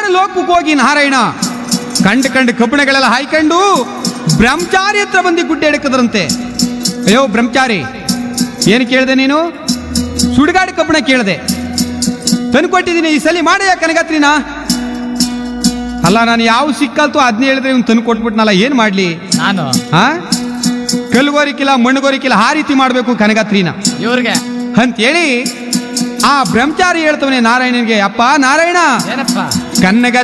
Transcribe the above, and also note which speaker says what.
Speaker 1: ಲೋಕಕ್ಕೆ ಹೋಗಿ ನಾರಾಯಣ ಕಂಡು ಕಂಡು ಕಬ್ಬಣಗಳೆಲ್ಲ ಹಾಯ್ಕೊಂಡು ಬ್ರಹ್ಮಚಾರಿ ಹತ್ರ ಬಂದು ಗುಡ್ಡೆ ಎಡಕದ್ರಂತೆ ಅಯ್ಯೋ ಬ್ರಹ್ಮಚಾರಿ ಏನು ಕೇಳಿದೆ ನೀನು ಸುಡುಗಾಡು ಕಬ್ಬಣ ಕೇಳಿದೆ ತಂದ್ಕೊಟ್ಟಿದ್ದೀನಿ ಈ ಸಲ ಮಾಡಯ್ಯ ಕನಗತ್ರಿನ ಅಲ್ಲ ನಾನು ಯಾವ ಸಿಕ್ಕಲ್ತು ಅದನ್ನ ಹೇಳಿದ್ರೆ ಇವ್ನು ತಂದು ಕೊಟ್ಬಿಟ್ನಲ್ಲ ಏನು ಮಾಡಲಿ
Speaker 2: ನಾನು
Speaker 1: ಹಾ ಕಲ್ಗೋರಿಕಿಲ್ಲ ಮಣ್ಣುಗೋರಿಕಿಲ್ಲ ಆ ರೀತಿ ಮಾಡಬೇಕು ಕನಗತ್ರಿನ
Speaker 2: ಇವ್ರಿಗೆ
Speaker 1: ಅಂತೇಳಿ ಆ ಬ್ರಹ್ಮಚಾರಿ ಹೇಳ್ತವನೆ ನಾರಾಯಣನಿಗೆ ಅಪ್ಪ ನಾರಾಯಣ
Speaker 2: ಏನಪ್ಪ
Speaker 1: ಕನ್ನಗ